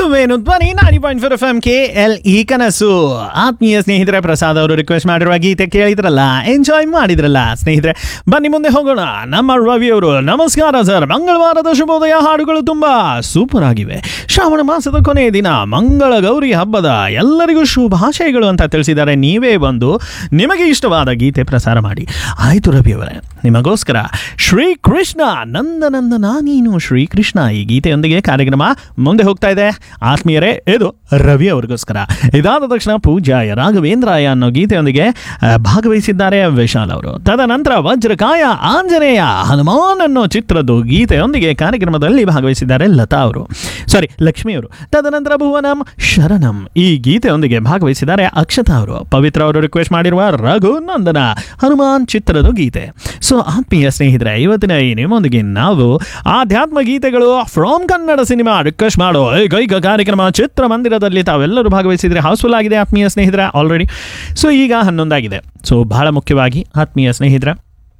ವೇಣು ಧ್ವನಿ ನಾಡಿ point four F M K L E ಕನಸು ಆತ್ಮೀಯ ಸ್ನೇಹಿತರೆ ಪ್ರಸಾದ್ ಅವರು ರಿಕ್ವೆಸ್ಟ್ ಮಾಡಿರುವ ಗೀತೆ ಕೇಳಿದ್ರಲ್ಲ ಎಂಜಾಯ್ ಮಾಡಿದ್ರಲ್ಲ ಸ್ನೇಹಿತರೆ ಬನ್ನಿ ಮುಂದೆ ಹೋಗೋಣ ನಮ್ಮ ರವಿ ಅವರು ನಮಸ್ಕಾರ ಸರ್ ಮಂಗಳವಾರದ ಶುಭೋದಯ ಹಾಡುಗಳು ತುಂಬಾ ಸೂಪರ್ ಆಗಿವೆ ಶ್ರಾವಣ ಮಾಸದ ಕೊನೆಯ ದಿನ ಮಂಗಳ ಗೌರಿ ಹಬ್ಬದ ಎಲ್ಲರಿಗೂ ಶುಭಾಶಯಗಳು ಅಂತ ತಿಳಿಸಿದ್ದಾರೆ ನೀವೇ ಬಂದು ನಿಮಗೆ ಇಷ್ಟವಾದ ಗೀತೆ ಪ್ರಸಾರ ಮಾಡಿ ಆಯ್ತು ರವಿ ಅವರೇ ನಿಮಗೋಸ್ಕರ ಶ್ರೀಕೃಷ್ಣ ನಂದ ನಂದನ ನೀನು ಶ್ರೀಕೃಷ್ಣ ಈ ಗೀತೆಯೊಂದಿಗೆ ಕಾರ್ಯಕ್ರಮ ಮುಂದೆ ಹೋಗ್ತಾ ಇದೆ ಆತ್ಮೀಯರೇ ಇದು ರವಿ ಅವರಿಗೋಸ್ಕರ ಇದಾದ ತಕ್ಷಣ ಪೂಜಾಯ ರಾಘವೇಂದ್ರಾಯ ಅನ್ನೋ ಗೀತೆಯೊಂದಿಗೆ ಆ, ಭಾಗವಹಿಸಿದ್ದಾರೆ ವಿಶಾಲ್ ಅವರು ತದನಂತರ ವಜ್ರಕಾಯ ಆಂಜನೇಯ ಹನುಮಾನ್ ಅನ್ನೋ ಚಿತ್ರದ ಗೀತೆಯೊಂದಿಗೆ ಕಾರ್ಯಕ್ರಮದಲ್ಲಿ ಭಾಗವಹಿಸಿದ್ದಾರೆ ಲತಾ ಅವರು ಸಾರಿ ಲಕ್ಷ್ಮಿ ಅವರು ತದನಂತರ ಭುವನಂ ಶರಣಂ ಈ ಗೀತೆಯೊಂದಿಗೆ ಭಾಗವಹಿಸಿದ್ದಾರೆ ಅಕ್ಷತಾ ಅವರು ಪವಿತ್ರ ಅವರು ರಿಕ್ವೆಸ್ಟ್ ಮಾಡಿರುವ ರಘು ನಂದನ ಹನುಮಾನ್ ಚಿತ್ರದ ಗೀತೆ ಸೊ ಆತ್ಮೀಯ ಸ್ನೇಹಿತರೆ ಇವತ್ತಿನ ಈ ನಿಮ್ಮೊಂದಿಗೆ ನಾವು ಆಧ್ಯಾತ್ಮ ಗೀತೆಗಳು ಫ್ರಾಮ್ ಕನ್ನಡ ಸಿನಿಮಾ ರಿಕ್ವೆಸ್ಟ್ ಮಾಡೋ ಏಕೈಕ ಕಾರ್ಯಕ್ರಮ ಚಿತ್ರಮಂದಿರದಲ್ಲಿ ತಾವೆಲ್ಲರೂ ಭಾಗವಹಿಸಿದ್ರೆ ಹೌಸ್ಫುಲ್ ಆಗಿದೆ ಆತ್ಮೀಯ ಸ್ನೇಹಿತರೆ ಆಲ್ರೆಡಿ ಸೊ ಈಗ ಹನ್ನೊಂದಾಗಿದೆ ಸೊ ಬಹಳ ಮುಖ್ಯವಾಗಿ ಆತ್ಮೀಯ ಸ್ನೇಹಿತರೆ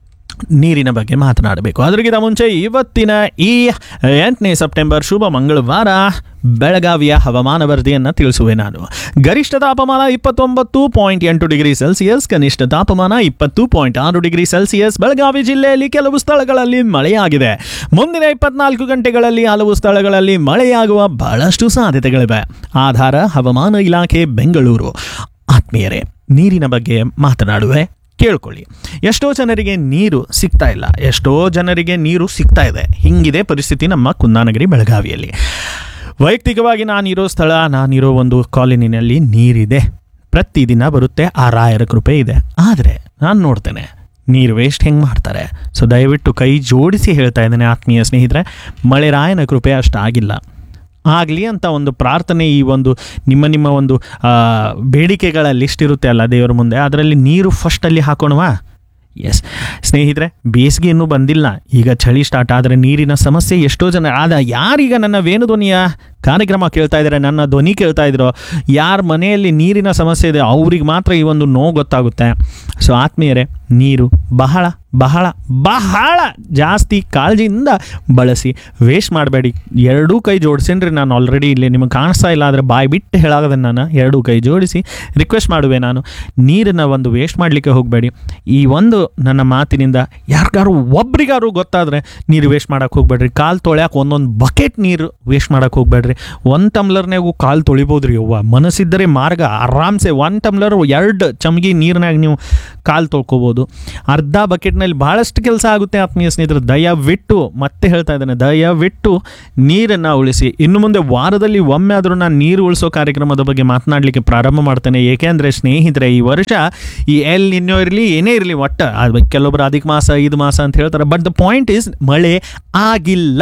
ನೀರಿನ ಬಗ್ಗೆ ಮಾತನಾಡಬೇಕು ಅದರಿಗಿಂತ ಮುಂಚೆ ಇವತ್ತಿನ ಈ ಎಂಟನೇ ಸೆಪ್ಟೆಂಬರ್ ಶುಭ ಮಂಗಳವಾರ ಬೆಳಗಾವಿಯ ಹವಾಮಾನ ವರದಿಯನ್ನು ತಿಳಿಸುವೆ ನಾನು ಗರಿಷ್ಠ ತಾಪಮಾನ ಇಪ್ಪತ್ತೊಂಬತ್ತು ಪಾಯಿಂಟ್ ಎಂಟು ಡಿಗ್ರಿ ಸೆಲ್ಸಿಯಸ್ ಕನಿಷ್ಠ ತಾಪಮಾನ ಇಪ್ಪತ್ತು ಪಾಯಿಂಟ್ ಆರು ಡಿಗ್ರಿ ಸೆಲ್ಸಿಯಸ್ ಬೆಳಗಾವಿ ಜಿಲ್ಲೆಯಲ್ಲಿ ಕೆಲವು ಸ್ಥಳಗಳಲ್ಲಿ ಮಳೆಯಾಗಿದೆ ಮುಂದಿನ ಇಪ್ಪತ್ನಾಲ್ಕು ಗಂಟೆಗಳಲ್ಲಿ ಹಲವು ಸ್ಥಳಗಳಲ್ಲಿ ಮಳೆಯಾಗುವ ಬಹಳಷ್ಟು ಸಾಧ್ಯತೆಗಳಿವೆ ಆಧಾರ ಹವಾಮಾನ ಇಲಾಖೆ ಬೆಂಗಳೂರು ಆತ್ಮೀಯರೇ ನೀರಿನ ಬಗ್ಗೆ ಮಾತನಾಡುವೆ ಕೇಳ್ಕೊಳ್ಳಿ ಎಷ್ಟೋ ಜನರಿಗೆ ನೀರು ಸಿಗ್ತಾ ಇಲ್ಲ ಎಷ್ಟೋ ಜನರಿಗೆ ನೀರು ಸಿಗ್ತಾ ಇದೆ ಹಿಂಗಿದೆ ಪರಿಸ್ಥಿತಿ ನಮ್ಮ ಕುಂದಾನಗರಿ ಬೆಳಗಾವಿಯಲ್ಲಿ ವೈಯಕ್ತಿಕವಾಗಿ ನಾನಿರೋ ಸ್ಥಳ ನಾನಿರೋ ಒಂದು ಕಾಲೋನಿನಲ್ಲಿ ನೀರಿದೆ ಪ್ರತಿದಿನ ಬರುತ್ತೆ ಆ ರಾಯರ ಕೃಪೆ ಇದೆ ಆದರೆ ನಾನು ನೋಡ್ತೇನೆ ನೀರು ವೇಸ್ಟ್ ಹೆಂಗೆ ಮಾಡ್ತಾರೆ ಸೊ ದಯವಿಟ್ಟು ಕೈ ಜೋಡಿಸಿ ಹೇಳ್ತಾ ಇದ್ದೇನೆ ಆತ್ಮೀಯ ಸ್ನೇಹಿತರೆ ಮಳೆ ರಾಯನ ಕೃಪೆ ಅಷ್ಟಾಗಿಲ್ಲ ಆಗಲಿ ಅಂತ ಒಂದು ಪ್ರಾರ್ಥನೆ ಈ ಒಂದು ನಿಮ್ಮ ನಿಮ್ಮ ಒಂದು ಆ, ಬೇಡಿಕೆಗಳ ಲಿಸ್ಟ್ ಇರುತ್ತೆ ಅಲ್ಲ ದೇವರ ಮುಂದೆ ಅದರಲ್ಲಿ ನೀರು ಫಸ್ಟಲ್ಲಿ ಹಾಕೋಣವಾ ಎಸ್ ಸ್ನೇಹಿತರೆ ಬೇಸಿಗೆ ಇನ್ನೂ ಬಂದಿಲ್ಲ ಈಗ ಚಳಿ ಸ್ಟಾರ್ಟ್ ಆದರೆ ನೀರಿನ ಸಮಸ್ಯೆ ಎಷ್ಟೋ ಜನ ಆದ ಯಾರೀಗ ನನ್ನ ವೇಣುಧ್ವನಿಯ ಕಾರ್ಯಕ್ರಮ ಕೇಳ್ತಾ ಇದ್ದಾರೆ ನನ್ನ ಧ್ವನಿ ಕೇಳ್ತಾ ಇದ್ರೋ ಯಾರ ಮನೆಯಲ್ಲಿ ನೀರಿನ ಸಮಸ್ಯೆ ಇದೆ ಅವ್ರಿಗೆ ಮಾತ್ರ ಈ ಒಂದು ನೋವು ಗೊತ್ತಾಗುತ್ತೆ ಸೊ ಆತ್ಮೀಯರೇ ನೀರು ಬಹಳ ಬಹಳ ಬಹಳ ಜಾಸ್ತಿ ಕಾಳಜಿಯಿಂದ ಬಳಸಿ ವೇಸ್ಟ್ ಮಾಡಬೇಡಿ ಎರಡೂ ಕೈ ಜೋಡಿಸಿನ್ರಿ ನಾನು ಆಲ್ರೆಡಿ ಇಲ್ಲಿ ನಿಮಗೆ ಕಾಣಿಸ್ತಾ ಇಲ್ಲ ಆದರೆ ಬಾಯಿ ಬಿಟ್ಟು ಹೇಳಾಗದೆ ನಾನು ಎರಡೂ ಕೈ ಜೋಡಿಸಿ ರಿಕ್ವೆಸ್ಟ್ ಮಾಡುವೆ ನಾನು ನೀರನ್ನು ಒಂದು ವೇಸ್ಟ್ ಮಾಡಲಿಕ್ಕೆ ಹೋಗಬೇಡಿ ಈ ಒಂದು ನನ್ನ ಮಾತಿನಿಂದ ಯಾರಿಗಾರು ಒಬ್ರಿಗಾರು ಗೊತ್ತಾದರೆ ನೀರು ವೇಸ್ಟ್ ಮಾಡೋಕೆ ಹೋಗ್ಬೇಡ್ರಿ ಕಾಲು ತೊಳ್ಯಾಕೆ ಒಂದೊಂದು ಬಕೆಟ್ ನೀರು ವೇಸ್ಟ್ ಮಾಡೋಕೆ ಹೋಗ್ಬೇಡ್ರಿ ಒಂದು ಟಮ್ಲರ್ನಾಗೂ ಕಾಲು ತೊಳಿಬೋದು ರೀ ಅವ್ವ ಮನಸ್ಸಿದ್ದರೆ ಮಾರ್ಗ ಆರಾಮ್ಸೆ ಒನ್ ಟಮ್ಲರ್ ಎರಡು ಚಮಗಿ ನೀರಿನಾಗ ನೀವು ಕಾಲು ತೊಳ್ಕೊಬೋದು ಅರ್ಧ ಬಕೆಟ್ನಲ್ಲಿ ಭಾಳಷ್ಟು ಕೆಲಸ ಆಗುತ್ತೆ ಆತ್ಮೀಯ ಸ್ನೇಹಿತರು ದಯವಿಟ್ಟು ಮತ್ತೆ ಹೇಳ್ತಾ ಇದ್ದೇನೆ ದಯವಿಟ್ಟು ನೀರನ್ನು ಉಳಿಸಿ ಇನ್ನು ಮುಂದೆ ವಾರದಲ್ಲಿ ಒಮ್ಮೆ ಆದರೂ ನಾನು ನೀರು ಉಳಿಸೋ ಕಾರ್ಯಕ್ರಮದ ಬಗ್ಗೆ ಮಾತನಾಡಲಿಕ್ಕೆ ಪ್ರಾರಂಭ ಮಾಡ್ತೇನೆ ಏಕೆಂದರೆ ಸ್ನೇಹಿತರೆ ಈ ವರ್ಷ ಈ ಎಲ್ ನಿನ್ನೋ ಇರಲಿ ಏನೇ ಇರಲಿ ಒಟ್ಟ ಅದು ಕೆಲವೊಬ್ಬರು ಅಧಿಕ ಮಾಸ ಐದು ಮಾಸ ಅಂತ ಹೇಳ್ತಾರೆ ಬಟ್ ದ ಪಾಯಿಂಟ್ ಈಸ್ ಮಳೆ ಆಗಿಲ್ಲ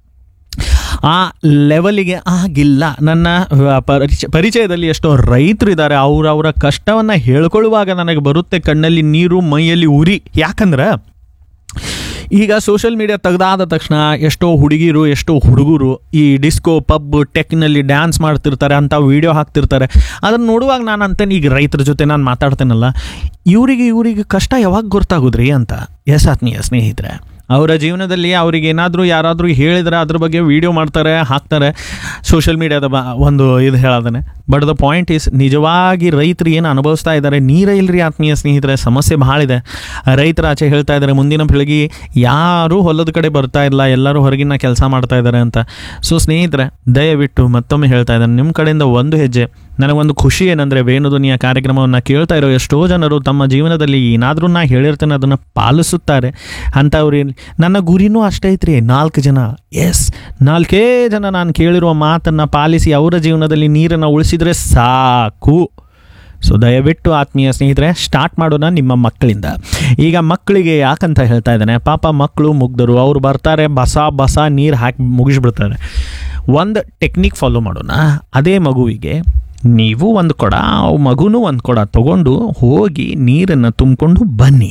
ಆ ಲೆವೆಲಿಗೆ ಆಗಿಲ್ಲ ನನ್ನ ಆ, ಪರಿಚ ಪರಿಚಯದಲ್ಲಿ ಎಷ್ಟೋ ರೈತರು ಇದ್ದಾರೆ ಅವರವರ ಕಷ್ಟವನ್ನು ಹೇಳ್ಕೊಳ್ಳುವಾಗ ನನಗೆ ಬರುತ್ತೆ ಕಣ್ಣಲ್ಲಿ ನೀರು ಮೈಯಲ್ಲಿ ಉರಿ ಯಾಕಂದ್ರೆ ಈಗ ಸೋಷಿಯಲ್ ಮೀಡಿಯಾ ತೆಗೆದಾದ ತಕ್ಷಣ ಎಷ್ಟೋ ಹುಡುಗಿರು ಎಷ್ಟೋ ಹುಡುಗರು ಈ ಡಿಸ್ಕೋ ಪಬ್ ಟೆಕ್ನಲ್ಲಿ ಡ್ಯಾನ್ಸ್ ಮಾಡ್ತಿರ್ತಾರೆ ಅಂತ ವಿಡಿಯೋ ಹಾಕ್ತಿರ್ತಾರೆ ಅದನ್ನು ನೋಡುವಾಗ ನಾನು ಅಂತೇನೆ ಈಗ ರೈತರ ಜೊತೆ ನಾನು ಮಾತಾಡ್ತೇನಲ್ಲ ಇವರಿಗೆ ಇವರಿಗೆ ಕಷ್ಟ ಯಾವಾಗ ಗೊತ್ತಾಗೋದ್ರಿ ಅಂತ ಎಸ್ ಆತ್ಮೀಯ ಸ್ನೇಹಿತರೆ ಅವರ ಜೀವನದಲ್ಲಿ ಅವ್ರಿಗೆ ಏನಾದರೂ ಯಾರಾದರೂ ಹೇಳಿದ್ರೆ ಅದ್ರ ಬಗ್ಗೆ ವಿಡಿಯೋ ಮಾಡ್ತಾರೆ ಹಾಕ್ತಾರೆ ಸೋಷಿಯಲ್ ಮೀಡಿಯಾದ ಬ ಒಂದು ಇದು ಹೇಳೋದನೆ ಬಟ್ ದ ಪಾಯಿಂಟ್ ಈಸ್ ನಿಜವಾಗಿ ರೈತರು ಏನು ಅನುಭವಿಸ್ತಾ ಇದ್ದಾರೆ ನೀರೇ ಇಲ್ಲರಿ ಆತ್ಮೀಯ ಸ್ನೇಹಿತರೆ ಸಮಸ್ಯೆ ಭಾಳ ಇದೆ ರೈತರ ಆಚೆ ಹೇಳ್ತಾ ಇದ್ದಾರೆ ಮುಂದಿನ ಪೀಳಿಗೆ ಯಾರೂ ಹೊಲದ ಕಡೆ ಬರ್ತಾ ಇಲ್ಲ ಎಲ್ಲರೂ ಹೊರಗಿನ ಕೆಲಸ ಮಾಡ್ತಾ ಇದ್ದಾರೆ ಅಂತ ಸೊ ಸ್ನೇಹಿತರೆ ದಯವಿಟ್ಟು ಮತ್ತೊಮ್ಮೆ ಹೇಳ್ತಾ ಇದ್ದಾರೆ ನಿಮ್ಮ ಕಡೆಯಿಂದ ಒಂದು ಹೆಜ್ಜೆ ನನಗೊಂದು ಖುಷಿ ಏನಂದರೆ ವೇಣುಧ್ವನಿಯ ಕಾರ್ಯಕ್ರಮವನ್ನು ಕೇಳ್ತಾ ಇರೋ ಎಷ್ಟೋ ಜನರು ತಮ್ಮ ಜೀವನದಲ್ಲಿ ಏನಾದರೂ ನಾ ಹೇಳಿರ್ತೇನೆ ಅದನ್ನು ಪಾಲಿಸುತ್ತಾರೆ ಅಂಥವ್ರು ಏನ್- ನನ್ನ ಗುರಿನೂ ಅಷ್ಟೇ ಐತ್ರಿ ನಾಲ್ಕು ಜನ ಎಸ್ ನಾಲ್ಕೇ ಜನ ನಾನು ಕೇಳಿರುವ ಮಾತನ್ನು ಪಾಲಿಸಿ ಅವರ ಜೀವನದಲ್ಲಿ ನೀರನ್ನು ಉಳಿಸಿದರೆ ಸಾಕು ಸೊ ದಯವಿಟ್ಟು ಆತ್ಮೀಯ ಸ್ನೇಹಿತರೆ ಸ್ಟಾರ್ಟ್ ಮಾಡೋಣ ನಿಮ್ಮ ಮಕ್ಕಳಿಂದ ಈಗ ಮಕ್ಕಳಿಗೆ ಯಾಕಂತ ಹೇಳ್ತಾ ಇದ್ದಾನೆ ಪಾಪ ಮಕ್ಕಳು ಮುಗ್ಧರು ಅವ್ರು ಬರ್ತಾರೆ ಬಸ ಬಸ ನೀರು ಹಾಕಿ ಮುಗಿಸ್ಬಿಡ್ತಾರೆ ಒಂದು ಟೆಕ್ನಿಕ್ ಫಾಲೋ ಮಾಡೋಣ ಅದೇ ಮಗುವಿಗೆ ನೀವು ಒಂದು ಕೊಡ ಆ ಮಗುನೂ ಒಂದು ಕೊಡ ತಗೊಂಡು ಹೋಗಿ ನೀರನ್ನು ತುಂಬಿಕೊಂಡು ಬನ್ನಿ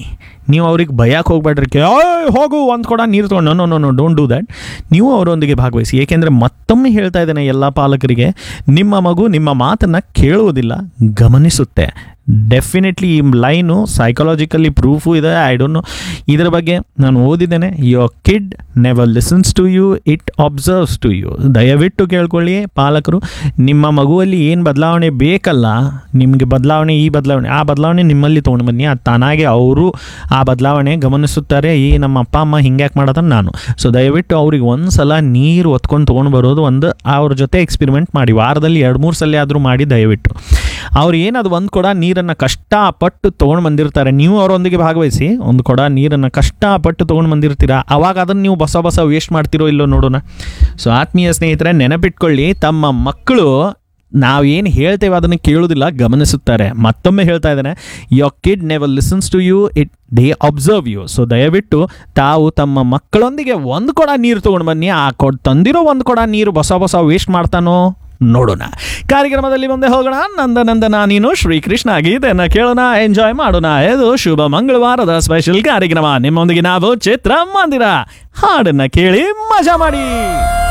ನೀವು ಅವ್ರಿಗೆ ಭಯಕ್ಕೆ ಹೋಗ್ಬೇಡ್ರಿ ಕೇ "ಓಯ್, ಹೋಗು ಒಂದು ಕೊಡ ನೀರು ತೊಗೊಂಡು no no no don't do that ನೀವು ಅವರೊಂದಿಗೆ ಭಾಗವಹಿಸಿ ಏಕೆಂದರೆ ಮತ್ತೊಮ್ಮೆ ಹೇಳ್ತಾ ಇದ್ದೇನೆ ಎಲ್ಲ ಪಾಲಕರಿಗೆ ನಿಮ್ಮ ಮಗು ನಿಮ್ಮ ಮಾತನ್ನು ಕೇಳುವುದಿಲ್ಲ ಗಮನಿಸುತ್ತೆ ಡೆಫಿನೆಟ್ಲಿ ಈ ಲೈನು ಸೈಕಾಲಜಿಕಲಿ ಪ್ರೂಫು ಇದೆ ಐ ಡೋಂಟ್ ನೋ ಇದರ ಬಗ್ಗೆ ನಾನು ಓದಿದ್ದೇನೆ your kid never listens to you it observes to you ದಯವಿಟ್ಟು ಕೇಳ್ಕೊಳ್ಳಿ ಪಾಲಕರು ನಿಮ್ಮ ಮಗುವಲ್ಲಿ ಏನು ಬದಲಾವಣೆ ಬೇಕಲ್ಲ ನಿಮಗೆ ಬದಲಾವಣೆ ಈ ಬದಲಾವಣೆ ಆ ಬದಲಾವಣೆ ನಿಮ್ಮಲ್ಲಿ ತೊಗೊಂಡು ಬನ್ನಿ ಅದು ತಾನಾಗೆ ಅವರು ಆ ಬದಲಾವಣೆ ಗಮನಿಸುತ್ತಾರೆ ಈ ನಮ್ಮ ಅಪ್ಪ ಅಮ್ಮ ಹಿಂಗ್ಯಾಕೆ ಮಾಡೋದನ್ನು ನಾನು ಸೊ ದಯವಿಟ್ಟು ಅವ್ರಿಗೆ ಒಂದು ಸಲ ನೀರು ಒತ್ಕೊಂಡು ತೊಗೊಂಡು ಬರೋದು ಒಂದು ಅವ್ರ ಜೊತೆ ಎಕ್ಸ್ಪೆರಿಮೆಂಟ್ ಮಾಡಿ ವಾರದಲ್ಲಿ ಎರಡು ಮೂರು ಸಲ ಆದರೂ ಮಾಡಿ ದಯವಿಟ್ಟು ಅವ್ರು ಏನದು ಒಂದು ಕೊಡ ನೀರನ್ನು ಕಷ್ಟಪಟ್ಟು ತೊಗೊಂಡು ಬಂದಿರ್ತಾರೆ ನೀವು ಅವರೊಂದಿಗೆ ಭಾಗವಹಿಸಿ ಒಂದು ಕೊಡ ನೀರನ್ನು ಕಷ್ಟಪಟ್ಟು ತೊಗೊಂಡು ಬಂದಿರ್ತೀರಾ ಅವಾಗ ಅದನ್ನು ನೀವು ಬಸ ಬಸ ವೇಸ್ಟ್ ಮಾಡ್ತಿರೋ ಇಲ್ಲೋ ನೋಡೋಣ ಸೊ ಆತ್ಮೀಯ ಸ್ನೇಹಿತರೆ ನೆನಪಿಟ್ಕೊಳ್ಳಿ ತಮ್ಮ ಮಕ್ಕಳು ನಾವೇನು ಹೇಳ್ತೇವೆ ಅದನ್ನು ಕೇಳೋದಿಲ್ಲ ಗಮನಿಸುತ್ತಾರೆ ಮತ್ತೊಮ್ಮೆ ಹೇಳ್ತಾ ಇದ್ದೇನೆ your kid never listens to you it they observe you so ದಯವಿಟ್ಟು ತಾವು ತಮ್ಮ ಮಕ್ಕಳೊಂದಿಗೆ ಒಂದು ಕೊಡ ನೀರು ತೊಗೊಂಡು ಬನ್ನಿ ಆ ಕೊಡ್ ತಂದಿರೋ ಒಂದು ಕೊಡ ನೀರು ಬಸ ಬಸ ವೇಸ್ಟ್ ಮಾಡ್ತಾನೋ ನೋಡೋಣ ಕಾರ್ಯಕ್ರಮದಲ್ಲಿ ಮುಂದೆ ಹೋಗೋಣ ನಂದ ನಂದನ ನೀನು ಶ್ರೀಕೃಷ್ಣ ಗೀತೆಯನ್ನು ಕೇಳೋಣ ಎಂಜಾಯ್ ಮಾಡೋಣ ಇದು ಶುಭ ಮಂಗಳವಾರದ ಸ್ಪೆಷಲ್ ಕಾರ್ಯಕ್ರಮ ನಿಮ್ಮೊಂದಿಗೆ ನಾವು ಚಿತ್ರ ಮಂದಿರ ಹಾಡನ್ನ ಕೇಳಿ ಮಜಾ ಮಾಡಿ